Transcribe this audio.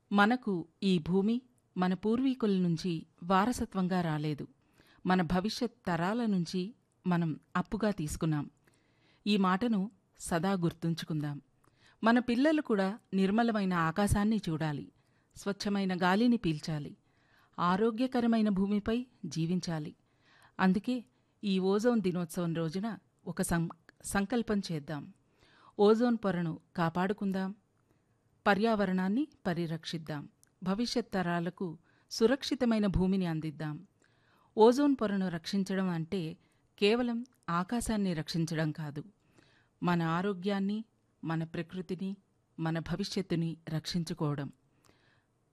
మనకు ఈ భూమి మన పూర్వీకుల నుంచి వారసత్వంగా రాలేదు మన భవిష్యత్ తరాల నుంచి మనం అప్పుగా తీసుకున్నాం ఈ మాటను సదా గుర్తుంచుకుందాం మన పిల్లలు కూడా నిర్మలమైన ఆకాశాన్ని చూడాలి స్వచ్ఛమైన గాలిని పీల్చాలి ఆరోగ్యకరమైన భూమిపై జీవించాలి అందుకే ఈ ఓజోన్ దినోత్సవం రోజున ఒక సం సంకల్పం చేద్దాం ఓజోన్ పొరను కాపాడుకుందాం పర్యావరణాన్ని పరిరక్షిద్దాం భవిష్యత్ తరాలకు సురక్షితమైన భూమిని అందిద్దాం ఓజోన్ పొరను రక్షించడం అంటే కేవలం ఆకాశాన్ని రక్షించడం కాదు మన ఆరోగ్యాన్ని మన ప్రకృతిని మన భవిష్యత్తుని రక్షించుకోవడం